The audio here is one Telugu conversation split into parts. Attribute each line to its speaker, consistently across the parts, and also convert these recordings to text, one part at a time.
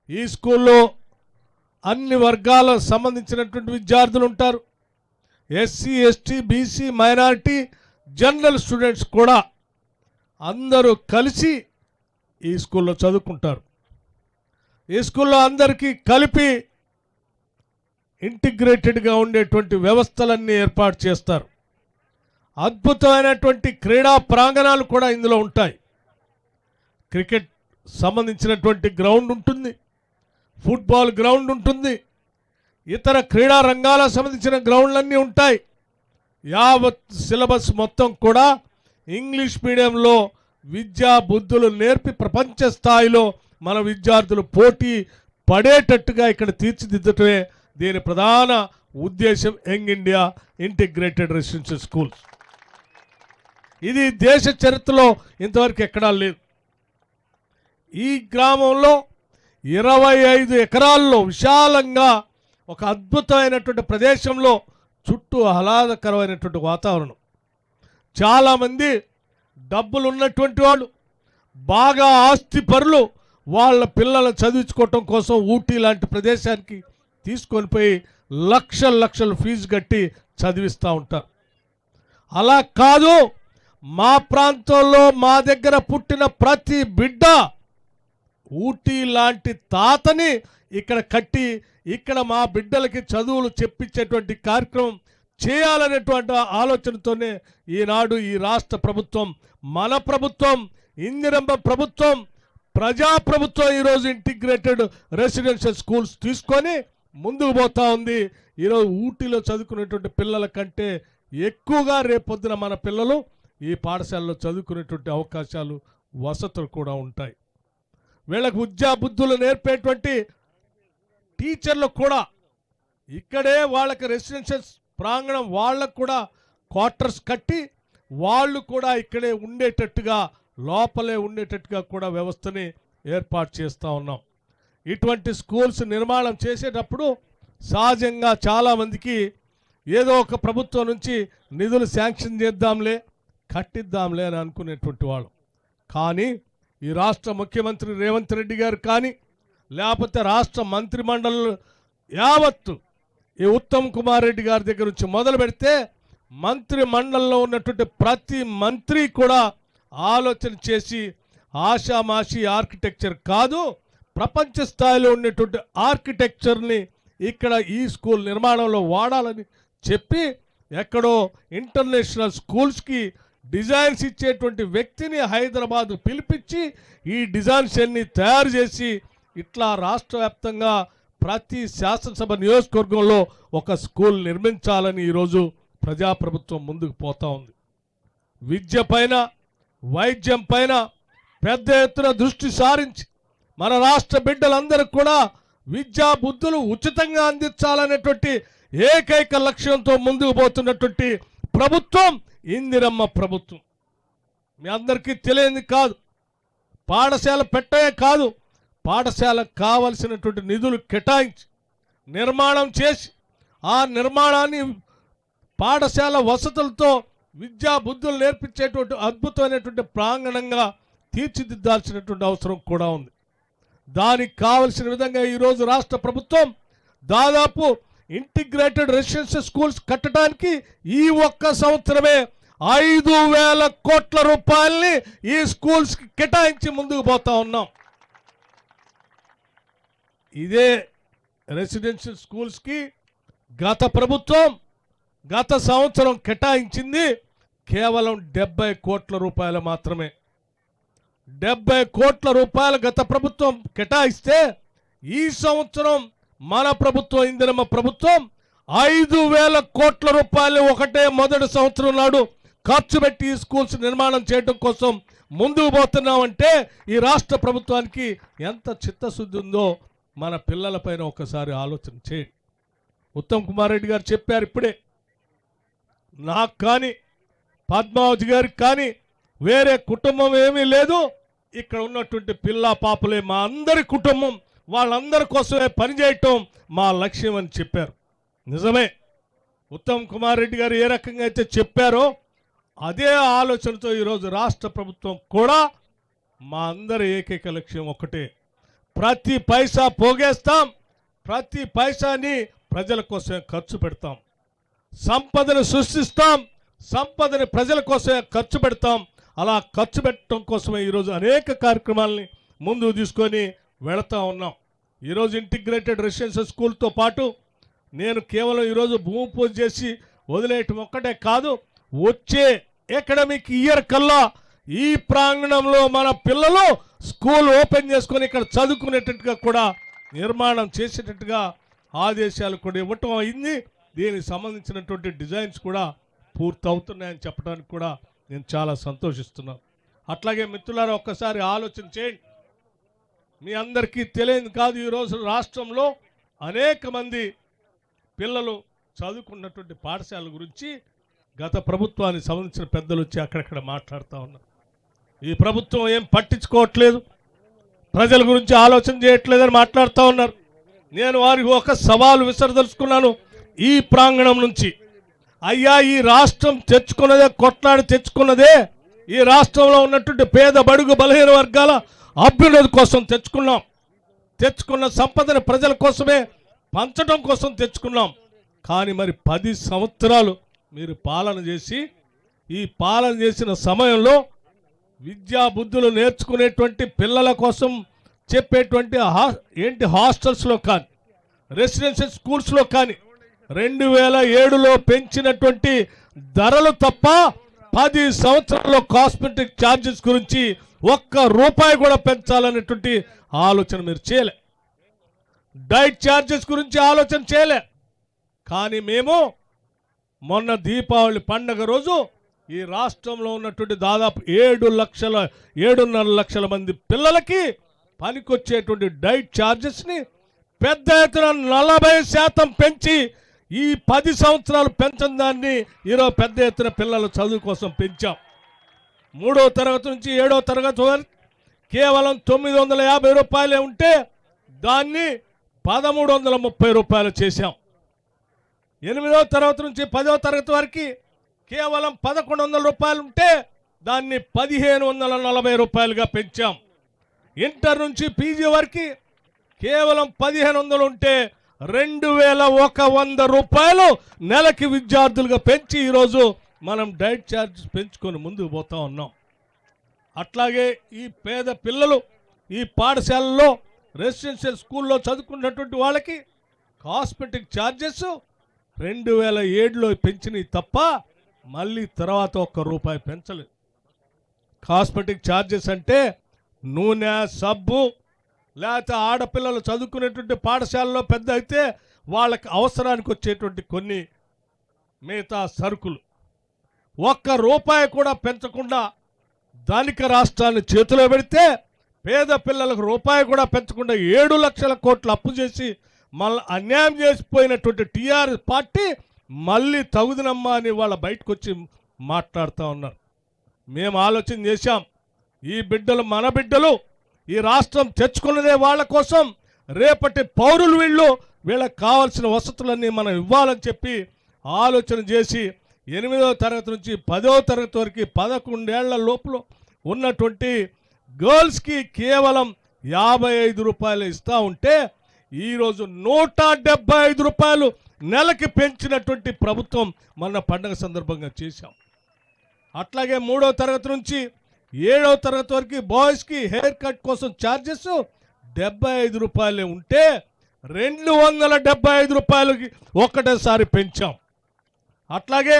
Speaker 1: ఈ స్కూల్లో అన్ని వర్గాలకు సంబంధించినటువంటి విద్యార్థులు ఉంటారు SC ST BC minority general students కూడా అందరూ కలిసి ఈ స్కూల్లో చదువుకుంటారు ఈ స్కూల్లో అందరికీ కలిపి ఇంటిగ్రేటెడ్గా ఉండేటువంటి వ్యవస్థలన్నీ ఏర్పాటు చేస్తారు అద్భుతమైనటువంటి క్రీడా ప్రాంగణాలు కూడా ఇందులో ఉంటాయి క్రికెట్ సంబంధించినటువంటి గ్రౌండ్ ఉంటుంది ఫుట్బాల్ గ్రౌండ్ ఉంటుంది ఇతర క్రీడా రంగాలకు సంబంధించిన గ్రౌండ్లన్నీ ఉంటాయి యావత్ సిలబస్ మొత్తం కూడా ఇంగ్లీష్ మీడియంలో విద్యా బుద్ధులు నేర్పి ప్రపంచ స్థాయిలో మన విద్యార్థులు పోటీ పడేటట్టుగా ఇక్కడ తీర్చిదిద్దటమే దీని ప్రధాన ఉద్దేశం young India integrated residential schools ఇది దేశ చరిత్రలో ఇంతవరకు ఎక్కడా లేదు ఈ గ్రామంలో ఇరవై ఐదు ఎకరాల్లో విశాలంగా ఒక అద్భుతమైనటువంటి ప్రదేశంలో చుట్టూ ఆహ్లాదకరమైనటువంటి వాతావరణం చాలామంది డబ్బులు ఉన్నటువంటి వాళ్ళు బాగా ఆస్తి పరులు వాళ్ళ పిల్లలు చదివించుకోవటం కోసం ఊటీ లాంటి ప్రదేశానికి తీసుకొని పోయి లక్షల లక్షలు ఫీజు కట్టి చదివిస్తూ ఉంటారు అలా కాదు మా ప్రాంతంలో మా దగ్గర పుట్టిన ప్రతి బిడ్డ ఊటీ లాంటి తాతని ఇక్కడ కట్టి ఇక్కడ మా బిడ్డలకి చదువులు చెప్పించేటువంటి కార్యక్రమం చేయాలనేటువంటి ఆలోచనతోనే ఈనాడు ఈ రాష్ట్ర ప్రభుత్వం మన ప్రభుత్వం ఇందిరమ్మ ప్రభుత్వం ప్రజా ప్రభుత్వం ఈరోజు ఇంటిగ్రేటెడ్ రెసిడెన్షియల్ స్కూల్స్ తీసుకొని ముందుకు పోతా ఉంది ఈరోజు ఊటీలో చదువుకునేటువంటి పిల్లల కంటే ఎక్కువగా రేపొద్దున మన పిల్లలు ఈ పాఠశాలలో చదువుకునేటువంటి అవకాశాలు వసతులు కూడా ఉంటాయి వీళ్ళకు విద్యా బుద్ధులు నేర్పేటువంటి టీచర్లు కూడా ఇక్కడే వాళ్ళకి రెసిడెన్షియల్ ప్రాంగణం వాళ్ళకు కూడా క్వార్టర్స్ కట్టి వాళ్ళు కూడా ఇక్కడే ఉండేటట్టుగా లోపలే ఉండేటట్టుగా కూడా వ్యవస్థని ఏర్పాటు చేస్తూ ఉన్నాం ఇటువంటి స్కూల్స్ నిర్మాణం చేసేటప్పుడు సహజంగా చాలామందికి ఏదో ఒక ప్రభుత్వం నుంచి నిధులు శాంక్షన్ చేద్దాంలే కట్టిద్దాంలే అని అనుకునేటువంటి వాళ్ళు కానీ ఈ రాష్ట్ర ముఖ్యమంత్రి రేవంత్ రెడ్డి గారు కానీ లేకపోతే రాష్ట్ర మంత్రిమండలి యావత్తు ఈ ఉత్తమ్ కుమార్ రెడ్డి గారి దగ్గర నుంచి మొదలు పెడితే మంత్రి మండలిలో ఉన్నటువంటి ప్రతి మంత్రి కూడా ఆలోచన చేసి ఆషామాషి ఆర్కిటెక్చర్ కాదు ప్రపంచ స్థాయిలో ఉండేటువంటి ఆర్కిటెక్చర్ని ఇక్కడ ఈ స్కూల్ నిర్మాణంలో వాడాలని చెప్పి ఎక్కడో ఇంటర్నేషనల్ స్కూల్స్కి డిజైన్స్ ఇచ్చేటువంటి వ్యక్తిని హైదరాబాద్ పిలిపించి ఈ డిజైన్స్ అన్ని తయారు చేసి ఇట్లా రాష్ట్ర వ్యాప్తంగా ప్రతి శాసనసభ నియోజకవర్గంలో ఒక స్కూల్ నిర్మించాలని ఈరోజు ప్రజాప్రభుత్వం ముందుకు పోతా ఉంది విద్య పైన వైద్యం పైన పెద్ద ఎత్తున దృష్టి సారించి మన రాష్ట్ర బిడ్డలందరికీ కూడా విద్యా బుద్ధులు ఉచితంగా అందించాలనేటువంటి ఏకైక లక్ష్యంతో ముందుకు పోతున్నటువంటి ప్రభుత్వం ఇందిరమ్మ ప్రభుత్వం మీ అందరికీ తెలియని కాదు పాఠశాల పెట్టే కాదు పాఠశాలకు కావలసినటువంటి నిధులు కేటాయించి నిర్మాణం చేసి ఆ నిర్మాణాన్ని పాఠశాల వసతులతో విద్యా బుద్ధులు నేర్పించేటువంటి అద్భుతమైనటువంటి ప్రాంగణంగా తీర్చిదిద్దాల్సినటువంటి అవసరం కూడా ఉంది దానికి కావలసిన విధంగా ఈరోజు రాష్ట్ర ప్రభుత్వం దాదాపు ఇంటిగ్రేటెడ్ రెసిడెన్షియల్ స్కూల్స్ కట్టడానికి ఈ ఒక్క సంవత్సరమే ఐదు వేల కోట్ల రూపాయల్ని ఈ స్కూల్స్కి కేటాయించి ముందుకు పోతా ఉన్నాం ఇదే రెసిడెన్షియల్ స్కూల్స్కి గత ప్రభుత్వం గత సంవత్సరం కేటాయించింది కేవలం డెబ్బై కోట్ల రూపాయలు మాత్రమే డెబ్బై కోట్ల రూపాయలు గత ప్రభుత్వం కేటాయిస్తే ఈ సంవత్సరం మన ప్రభుత్వం ఇందిరమ్మ ప్రభుత్వం ఐదు వేల కోట్ల రూపాయలు ఒకటే మొదటి సంవత్సరం నాడు ఖర్చు పెట్టి ఈ స్కూల్స్ నిర్మాణం చేయడం కోసం ముందుకు పోతున్నామంటే ఈ రాష్ట్ర ప్రభుత్వానికి ఎంత చిత్తశుద్ధి ఉందో మన పిల్లలపైన ఒకసారి ఆలోచన చేయండి ఉత్తమ్ కుమార్ రెడ్డి గారు చెప్పారు ఇప్పుడే నాకు కానీ పద్మావతి గారికి కానీ వేరే కుటుంబం ఏమీ లేదు ఇక్కడ ఉన్నటువంటి పిల్ల పాపలే మా అందరి కుటుంబం వాళ్ళందరి కోసమే పనిచేయటం మా లక్ష్యం అని చెప్పారు నిజమే ఉత్తమ్ కుమార్ రెడ్డి గారు ఏ రకంగా అయితే చెప్పారో అదే ఆలోచనతో ఈరోజు రాష్ట్ర ప్రభుత్వం కూడా మా అందరి ఏకైక లక్ష్యం ఒకటే ప్రతి పైసా పోగేస్తాం ప్రతి పైసాని ప్రజల కోసమే ఖర్చు పెడతాం సంపదను సృష్టిస్తాం సంపదని ప్రజల కోసమే ఖర్చు పెడతాం అలా ఖర్చు పెట్టడం కోసమే ఈరోజు అనేక కార్యక్రమాలని ముందుకు తీసుకొని వెళతా ఉన్నాం ఈరోజు ఇంటిగ్రేటెడ్ రెసిడెన్షియల్ స్కూల్తో పాటు నేను కేవలం ఈరోజు భూమి పూజ చేసి వదిలేయటం ఒక్కటే కాదు వచ్చే అకాడమిక్ ఇయర్ కల్లా ఈ ప్రాంగణంలో మన పిల్లలు స్కూల్ ఓపెన్ చేసుకొని ఇక్కడ చదువుకునేటట్టుగా కూడా నిర్మాణం చేసేటట్టుగా ఆదేశాలు కూడా ఇవ్వటం అయింది దీనికి సంబంధించినటువంటి డిజైన్స్ కూడా పూర్తవుతున్నాయని చెప్పడానికి కూడా నేను చాలా సంతోషిస్తున్నాను అట్లాగే మిత్రులారా ఒక్కసారి ఆలోచన చేయండి మీ అందరికీ తెలియదు కాదు ఈరోజు రాష్ట్రంలో అనేక మంది పిల్లలు చదువుకున్నటువంటి పాఠశాల గురించి గత ప్రభుత్వానికి సంబంధించిన పెద్దలు వచ్చి అక్కడక్కడ మాట్లాడుతూ ఉన్నారు ఈ ప్రభుత్వం ఏం పట్టించుకోవట్లేదు ప్రజల గురించి ఆలోచన చేయట్లేదని మాట్లాడుతూ ఉన్నారు నేను వారికి ఒక సవాలు విసరదలుచుకున్నాను ఈ ప్రాంగణం నుంచి అయ్యా ఈ రాష్ట్రం తెచ్చుకున్నదే కొట్లాడి తెచ్చుకున్నదే ఈ రాష్ట్రంలో ఉన్నటువంటి పేద బడుగు బలహీన వర్గాల అభ్యున్నతి కోసం తెచ్చుకున్నాం తెచ్చుకున్న సంపదను ప్రజల కోసమే పంచడం కోసం తెచ్చుకున్నాం కానీ మరి పది సంవత్సరాలు మీరు పాలన చేసి ఈ పాలన చేసిన సమయంలో విద్యా బుద్ధులు నేర్చుకునేటువంటి పిల్లల కోసం చెప్పేటువంటి హా ఏంటి హాస్టల్స్లో కానీ రెసిడెన్షియల్ స్కూల్స్లో కానీ రెండు వేల ఏడులో పెంచినటువంటి ధరలు తప్ప పది సంవత్సరాల్లో కాస్మెటిక్ ఛార్జెస్ గురించి ఒక్క రూపాయి కూడా పెంచాలనేటువంటి ఆలోచన మీరు చేయలే డైట్ ఛార్జెస్ గురించి ఆలోచన చేయలే కానీ మేము మొన్న దీపావళి పండగ రోజు ఈ రాష్ట్రంలో ఉన్నటువంటి దాదాపు ఏడు లక్షల ఏడున్నర లక్షల మంది పిల్లలకి పనికొచ్చేటువంటి డైట్ ఛార్జెస్ని పెద్ద ఎత్తున నలభై శాతం పెంచి ఈ పది సంవత్సరాలు పెంచిన దాన్ని ఈరోజు పెద్ద ఎత్తున పిల్లల చదువు కోసం పెంచాం మూడో తరగతి నుంచి ఏడో తరగతి వరకు కేవలం తొమ్మిది వందల యాభై రూపాయలే ఉంటే దాన్ని పదమూడు వందల ముప్పై రూపాయలు చేశాం ఎనిమిదవ తరగతి నుంచి పదవ తరగతి వరకు కేవలం పదకొండు వందల రూపాయలు ఉంటే దాన్ని పదిహేను వందల నలభై రూపాయలుగా పెంచాం ఇంటర్ నుంచి పీజీ వరకు కేవలం పదిహేను వందలు ఉంటే రెండు వేల ఒక వంద రూపాయలు నెలకి విద్యార్థులుగా పెంచి ఈరోజు మనం డైట్ ఛార్జెస్ పెంచుకొని ముందుకు పోతా ఉన్నాం అట్లాగే ఈ పేద పిల్లలు ఈ పాఠశాలలో రెసిడెన్షియల్ స్కూల్లో చదువుకున్నటువంటి వాళ్ళకి కాస్మెటిక్ ఛార్జెస్ రెండు వేల ఏడులో పెంచినవి తప్ప మళ్ళీ తర్వాత ఒక్క రూపాయి పెంచలేదు కాస్మెటిక్ ఛార్జెస్ అంటే నూనె సబ్బు లేకపోతే ఆడపిల్లలు చదువుకునేటువంటి పాఠశాలలో పెద్ద అయితే వాళ్ళకి అవసరానికి వచ్చేటువంటి కొన్ని మిగతా సరుకులు ఒక్క రూపాయి కూడా పెంచకుండా ధనిక రాష్ట్రాన్ని చేతిలో పెడితే పేద పిల్లలకు రూపాయి కూడా పెంచకుండా ఏడు లక్షల కోట్లు అప్పు చేసి మళ్ళీ అన్యాయం చేసిపోయినటువంటి టీఆర్ఎస్ పార్టీ మళ్ళీ తగుదనమ్మా అని వాళ్ళ బయటకు వచ్చి మాట్లాడుతూ ఉన్నారు మేము ఆలోచన చేశాం ఈ బిడ్డలు మన బిడ్డలు ఈ రాష్ట్రం తెచ్చుకున్నదే వాళ్ళ కోసం రేపటి పౌరులు వీళ్ళు వీళ్ళకి కావాల్సిన వసతులన్నీ మనం ఇవ్వాలని చెప్పి ఆలోచన చేసి ఎనిమిదవ తరగతి నుంచి పదవ తరగతి వరకు పదకొండేళ్ల లోపల ఉన్నటువంటి గర్ల్స్కి కేవలం యాభై ఐదు రూపాయలు ఇస్తూ ఉంటే ఈరోజు నూట డెబ్బై ఐదు రూపాయలు నెలకి పెంచినటువంటి ప్రభుత్వం మన పండగ సందర్భంగా చేశాం అట్లాగే మూడో తరగతి నుంచి ఏడవ తరగతి వరకు బాయ్స్కి హెయిర్ కట్ కోసం ఛార్జెస్ డెబ్బై ఐదు రూపాయలే ఉంటే రెండు వందల డెబ్బై ఐదు రూపాయలకి ఒక్కటేసారి పెంచాం అట్లాగే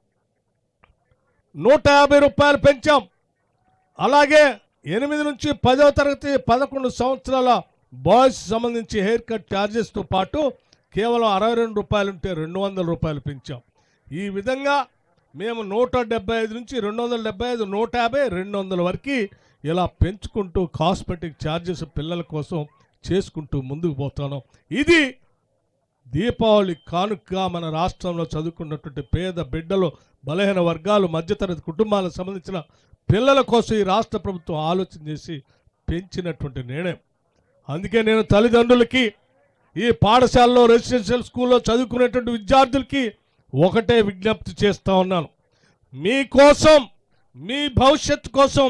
Speaker 1: నూట యాభై రూపాయలు పెంచాం అలాగే ఎనిమిది నుంచి పదవ తరగతి పదకొండు సంవత్సరాల బాయ్స్ సంబంధించి హెయిర్ కట్ ఛార్జెస్తో పాటు కేవలం అరవై రెండు రూపాయలు ఉంటే రెండు వందల రూపాయలు పెంచాం ఈ విధంగా మేము నూట డెబ్బై ఐదు నుంచి రెండు వందల డెబ్బై ఐదు నూట యాభై రెండు వందల వరకు ఇలా పెంచుకుంటూ కాస్మెటిక్ ఛార్జెస్ పిల్లల కోసం చేసుకుంటూ ముందుకు పోతున్నాం ఇది దీపావళి కానుకగా మన రాష్ట్రంలో చదువుకున్నటువంటి పేద బిడ్డలు బలహీన వర్గాలు మధ్యతరగతి కుటుంబాలకు సంబంధించిన పిల్లల కోసం ఈ రాష్ట్ర ప్రభుత్వం ఆలోచన చేసి పెంచినటువంటి నిర్ణయం అందుకే నేను తల్లిదండ్రులకి ఈ పాఠశాలలో రెసిడెన్షియల్ స్కూల్లో చదువుకునేటువంటి విద్యార్థులకి ఒకటే విజ్ఞప్తి చేస్తా ఉన్నాను మీకోసం మీ భవిష్యత్తు కోసం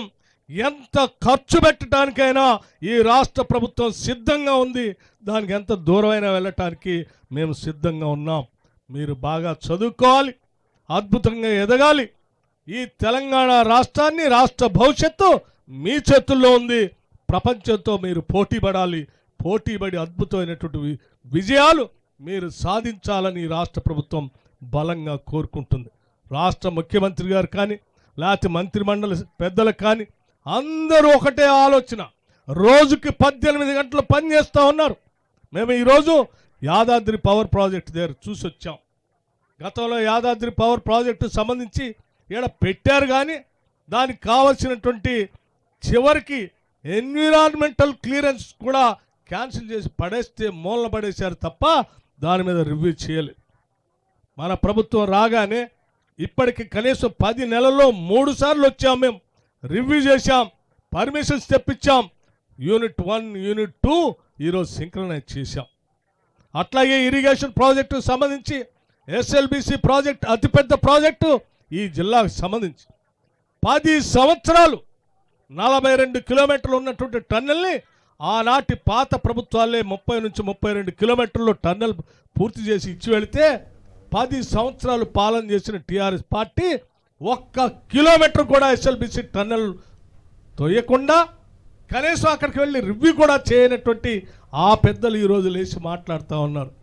Speaker 1: ఎంత ఖర్చు పెట్టడానికైనా ఈ రాష్ట్ర ప్రభుత్వం సిద్ధంగా ఉంది దానికి ఎంత దూరమైనా వెళ్ళటానికి మేము సిద్ధంగా ఉన్నాం మీరు బాగా చదువుకోవాలి అద్భుతంగా ఎదగాలి ఈ తెలంగాణ రాష్ట్రాన్ని రాష్ట్ర భవిష్యత్తు మీ చేతుల్లో ఉంది ప్రపంచంతో మీరు పోటీ పడాలి పోటీ పడి అద్భుతమైనటువంటి వి- విజయాలు మీరు సాధించాలని ఈ రాష్ట్ర ప్రభుత్వం బలంగా కోరుకుంటుంది రాష్ట్ర ముఖ్యమంత్రి గారు కానీ లేకపోతే మంత్రిమండలి పెద్దలకు కానీ అందరూ ఒకటే ఆలోచన రోజుకి పద్దెనిమిది గంటలు పనిచేస్తూ ఉన్నారు మేము ఈరోజు యాదాద్రి పవర్ ప్రాజెక్ట్ దగ్గర చూసి వచ్చాం గతంలో యాదాద్రి పవర్ ప్రాజెక్టు సంబంధించి ఇక్కడ పెట్టారు కానీ దానికి కావలసినటువంటి చివరికి ఎన్విరాన్మెంటల్ క్లియరెన్స్ కూడా క్యాన్సిల్ చేసి పడేస్తే మూలన పడేశారు తప్ప దాని మీద రివ్యూ చేయలేదు మన ప్రభుత్వం రాగానే ఇప్పటికి కనీసం పది నెలల్లో మూడు సార్లు వచ్చాం మేము రివ్యూ చేశాం పర్మిషన్స్ తెప్పించాం యూనిట్ వన్ యూనిట్ టూ ఈరోజు సింక్రనైజ్ చేశాం అట్లాగే ఇరిగేషన్ ప్రాజెక్టు సంబంధించి ఎస్ఎల్బిసి ప్రాజెక్ట్ అతిపెద్ద ప్రాజెక్టు ఈ జిల్లాకు సంబంధించి పది సంవత్సరాలు నలభై రెండు కిలోమీటర్లు ఉన్నటువంటి టన్నెల్ని ఆనాటి పాత ప్రభుత్వాలే ముప్పై నుంచి ముప్పై రెండు కిలోమీటర్లు టన్నెల్ పూర్తి చేసి ఇచ్చి వెళితే పది సంవత్సరాలు పాలన చేసిన టీఆర్ఎస్ పార్టీ ఒక్క కిలోమీటర్ కూడా ఎస్ఎల్బిసి టన్నెల్ తొయ్యకుండా కనీసం అక్కడికి వెళ్ళి రివ్యూ కూడా చేయనటువంటి ఆ పెద్దలు ఈరోజు లేచి మాట్లాడుతూ ఉన్నారు